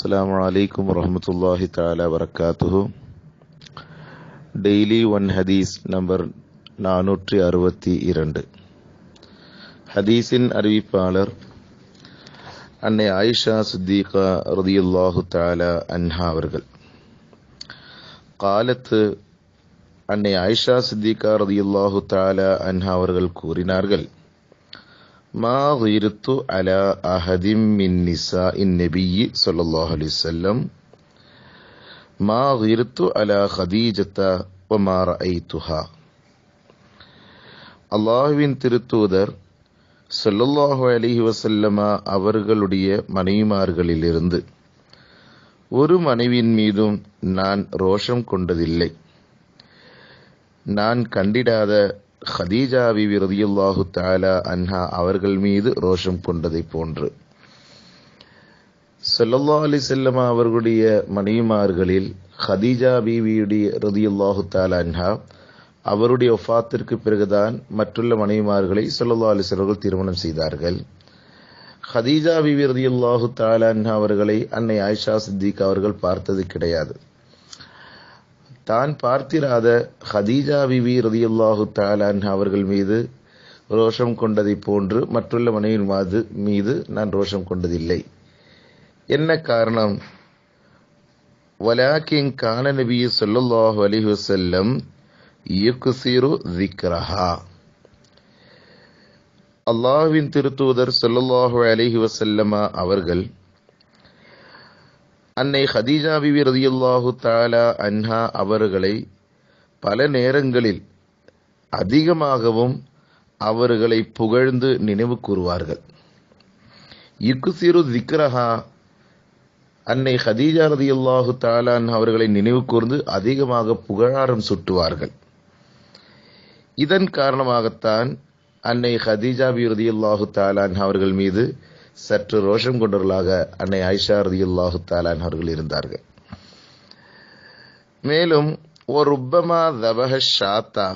السلام عليكم ورحمة الله تعالى وبركاته daily one ஹதீஸ் number நானூற்றி அறுபத்தி இரண்டு ஹதீஸின் அறிவிப்பாளர் அன்னை ஆயிஷா சித்திகா ரதியுல்லாஹு தாலா அன்ஹா அவர்கள் காலத்து அன்னை ஆயிஷா சித்திகா ரதியுல்லாஹு தாலா அன்ஹா அவர்கள் கூறினார்கள் ما غيرت على أحد من نساء النبي صلى الله عليه وسلم ما غيرت على خديجة وما رأيتها அல்லாஹுவின் திருத்தூதர் சொல்லல்லாஹு அலிஹி வசல்லமா அவர்களுடைய மனைவிமார்களிலிருந்து ஒரு மனைவியின் மீதும் நான் ரோஷம் கொண்டதில்லை நான் கண்டிடாத ஹதீஜா பிவி ரதியுல்லாஹு தாலா அன்ஹா அவர்கள் மீது ரோஷம் கொண்டதை போன்று சொல்லல்லா அலி செல்லமா அவர்களுடைய மனைவிமார்களில் ஹதீஜா பிவியுடைய ரதியுல்லாஹு தாலா அன்ஹா அவருடைய ஒஃபாத்திற்கு பிறகுதான் மற்றுள்ள மனைவிமார்களை சொல்லல்லா அலி அவர்கள் திருமணம் செய்தார்கள் ஹதீஜா பிவி ரதியுல்லாஹு தாலா அன்ஹா அவர்களை அன்னை ஆயிஷா சித்திக் அவர்கள் பார்த்தது கிடையாது தான் பார்த்திராத ஹதீஜா பிவி ரதியுல்லாஹு தாலான் அவர்கள் மீது ரோஷம் கொண்டதை போன்று மற்றுள்ள மனைவின் மாது மீது நான் ரோஷம் கொண்டதில்லை என்ன காரணம் வலாக்கின் கான நபி சொல்லல்லாஹு அலிஹி வசல்லம் யுக்சிரு திக்ரஹா அல்லாஹுவின் திருத்தூதர் சொல்லல்லாஹு அலிஹி வசல்லமா அவர்கள் அன்னை ஹதீஜா பிவி ரதியுல்லாஹு தாலா அன்ஹா அவர்களை பல நேரங்களில் அதிகமாகவும் அவர்களை புகழ்ந்து நினைவு கூறுவார்கள் இக்குசிறு திக்ரஹா அன்னை ஹதீஜா ரதியுல்லாஹு தாலான் அவர்களை நினைவு கூர்ந்து அதிகமாக புகழாரம் சுட்டுவார்கள் இதன் காரணமாகத்தான் அன்னை ஹதீஜா பி ரதியுல்லாஹு தாலான் அவர்கள் மீது சற்று ரோஷம் கொண்டவர்களாக அன்னை ஆயிஷா ரதியுல்லாஹு தாலான் அவர்கள் இருந்தார்கள் மேலும் ஒரு உப்பமா தபஹ ஷாத்தா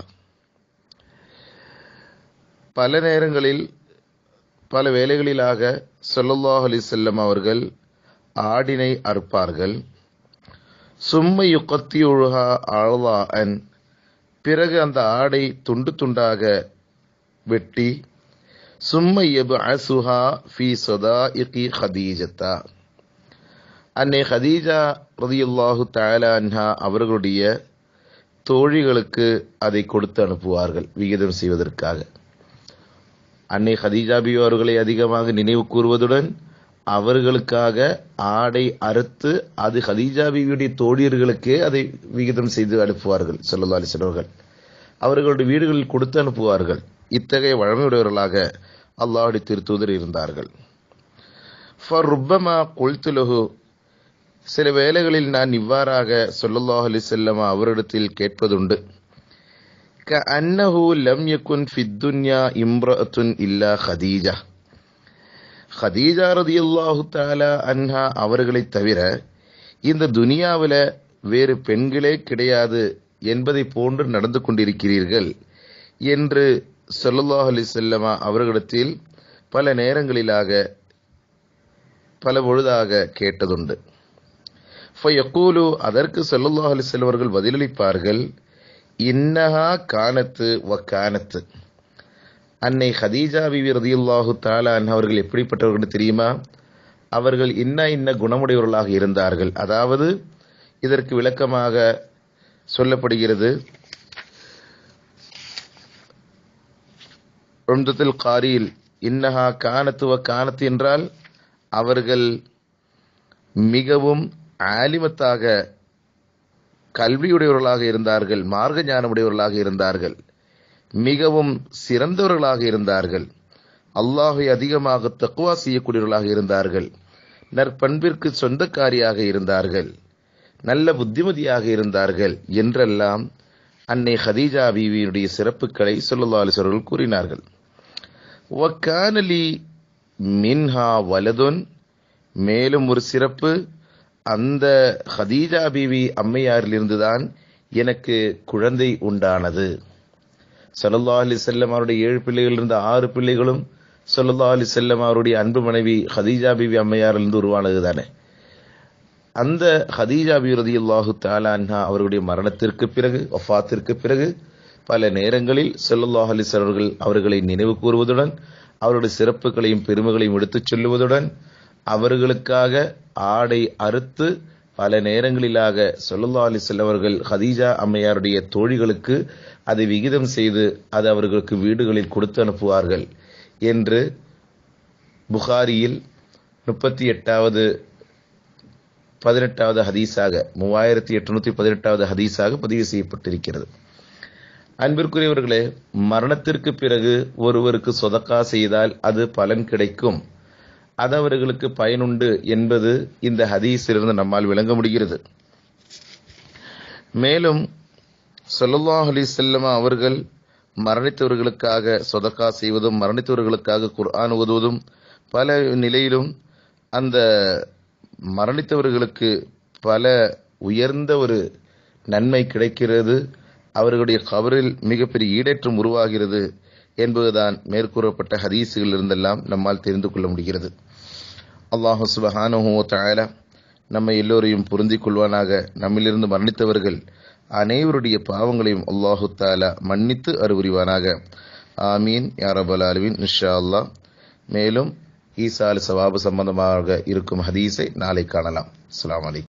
பல நேரங்களில் பல வேலைகளிலாக சொல்லல்லாஹ் அலி செல்லம் அவர்கள் ஆடினை அறுப்பார்கள் சும்மை யுக்கத்தி ஒழுகா ஆழ்வா அன் பிறகு அந்த ஆடை துண்டு துண்டாக வெட்டி சும்ம எபு அசுஹா ஃபி சொதாஇகி ஹதீஜத்தா அன்னை ஹதீஜா ரதியுல்லாஹு தாலா அன்ஹா அவர்களுடைய தோழிகளுக்கு அதை கொடுத்து அனுப்புவார்கள் விகிதம் செய்வதற்காக அன்னை ஹதீஜாபி அவர்களை அதிகமாக நினைவு கூறுவதுடன் அவர்களுக்காக ஆடை அறுத்து அது ஹதீஜாபியுடைய தோழியர்களுக்கே அதை விகிதம் செய்து அனுப்புவார்கள் சொல்லல்லா அலிசனவர்கள் அவர்களுடைய வீடுகளில் கொடுத்து அனுப்புவார்கள் இத்தகைய வழமையுடையவர்களாக அல்லாஹுடைய திருத்தூதர் இருந்தார்கள் ருப்பமா கொல்துலகு சில வேளைகளில் நான் இவ்வாறாக சொல்லல்லாஹ் அலி செல்லமா அவரிடத்தில் கேட்பதுண்டு க அன்னஹு லம் யகுன் ஃபித்துன்யா இம்ரஅத்துன் இல்லா ஹதீஜா ஹதீஜா ரதியுல்லாஹு தாலா அன்ஹா அவர்களை தவிர இந்த துனியாவில வேறு பெண்களே கிடையாது என்பதை போன்று நடந்து கொண்டிருக்கிறீர்கள் என்று சொல்லல்லாஹ் அலி செல்லமா அவர்களிடத்தில் பல நேரங்களிலாக பல பொழுதாக கேட்டதுண்டு ஃபயக்கூலு அதற்கு சொல்லல்லாஹ் அலி செல்வர்கள் பதிலளிப்பார்கள் இன்னஹா கானத்து வ கானத்து அன்னை ஹதீஜா பிவி ரதியுல்லாஹு தாலா அவர்கள் எப்படிப்பட்டவர்கள் தெரியுமா அவர்கள் இன்ன இன்ன குணமுடையவர்களாக இருந்தார்கள் அதாவது இதற்கு விளக்கமாக சொல்லப்படுகிறது ரொம்தத்தில் காரியில் இன்னஹா கானத்துவ கானத்து என்றால் அவர்கள் மிகவும் ஆலிமத்தாக கல்வியுடையவர்களாக இருந்தார்கள் மார்க்க ஞானமுடையவர்களாக இருந்தார்கள் மிகவும் சிறந்தவர்களாக இருந்தார்கள் அல்லாஹை அதிகமாக தக்குவா செய்யக்கூடியவர்களாக இருந்தார்கள் நற்பண்பிற்கு சொந்தக்காரியாக இருந்தார்கள் நல்ல புத்திமதியாக இருந்தார்கள் என்றெல்லாம் அன்னை ஹதீஜா பீவியினுடைய சிறப்புகளை சொல்லல்லா அலிசர்கள் கூறினார்கள் ஒக்கானலி மின்ஹா வலதுன் மேலும் ஒரு சிறப்பு அந்த ஹதீஜா பீவி அம்மையாரிலிருந்துதான் எனக்கு குழந்தை உண்டானது சல்லா அலி செல்லம் அவருடைய ஏழு பிள்ளைகள் இருந்த ஆறு பிள்ளைகளும் சொல்லல்லா அலி செல்லம் அவருடைய அன்பு மனைவி ஹதீஜா பிபி அம்மையாரிலிருந்து உருவானது தானே அந்த ஹதீஜா பிரதி அல்லாஹு தாலான்ஹா அவர்களுடைய மரணத்திற்கு பிறகு ஒஃபாத்திற்கு பிறகு பல நேரங்களில் செல்லுல்லாஹ் அலிஸ் அவர்கள் அவர்களை நினைவு கூறுவதுடன் அவருடைய சிறப்புகளையும் பெருமைகளையும் எடுத்துச் சொல்லுவதுடன் அவர்களுக்காக ஆடை அறுத்து பல நேரங்களிலாக சொல்லுல்லா அலிசல் அவர்கள் ஹதீஜா அம்மையாருடைய தோழிகளுக்கு அதை விகிதம் செய்து அது அவர்களுக்கு வீடுகளில் கொடுத்து அனுப்புவார்கள் என்று புகாரியில் முப்பத்தி எட்டாவது பதினெட்டாவது ஹதீஸாக மூவாயிரத்தி எட்டுநூத்தி பதினெட்டாவது ஹதீஸாக பதிவு செய்யப்பட்டிருக்கிறது அன்பிற்குரியவர்களே மரணத்திற்கு பிறகு ஒருவருக்கு சொதக்கா செய்தால் அது பலன் கிடைக்கும் அது அவர்களுக்கு பயனுண்டு என்பது இந்த ஹதீஸிலிருந்து நம்மால் விளங்க முடிகிறது மேலும் சொல்லல்லாஹ் அலி செல்லமா அவர்கள் மரணித்தவர்களுக்காக சொதக்கா செய்வதும் மரணித்தவர்களுக்காக குர்ஆன் ஓதுவதும் பல நிலையிலும் அந்த மரணித்தவர்களுக்கு பல உயர்ந்த ஒரு நன்மை கிடைக்கிறது அவர்களுடைய கபரில் மிகப்பெரிய ஈடேற்றம் உருவாகிறது என்பதுதான் மேற்கூறப்பட்ட ஹதீஸுகள் இருந்தெல்லாம் நம்மால் தெரிந்து கொள்ள முடிகிறது அல்லாஹு சுபஹானுஹோ தஆலா நம்மை எல்லோரையும் பொருந்திக் கொள்வானாக நம்மிலிருந்து மரணித்தவர்கள் அனைவருடைய பாவங்களையும் அல்லாஹு தாலா மன்னித்து அருபுரிவானாக ஆமீன் யாரபல் அலுவின் இன்ஷா அல்லாஹ் மேலும் ஈசா அல் சவாபு சம்பந்தமாக இருக்கும் ஹதீஸை நாளை காணலாம் அஸ்ஸலாமு அலைக்கும்